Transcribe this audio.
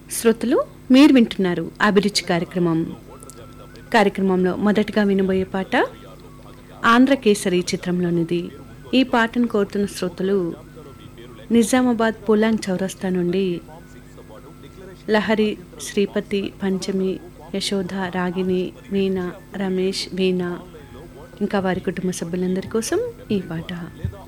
శ్రోతలు మీరు వింటున్నారు అభిరుచి కార్యక్రమం కార్యక్రమంలో మొదటగా వినబోయే పాట ఆంధ్రకేసరి చిత్రంలోనిది ఈ పాటను కోరుతున్న శ్రోతలు నిజామాబాద్ పులాంగ్ చౌరస్తా నుండి లహరి శ్రీపతి పంచమి యశోధ రాగిణి వీణ రమేష్ వీణ ఇంకా వారి కుటుంబ సభ్యులందరి కోసం ఈ పాట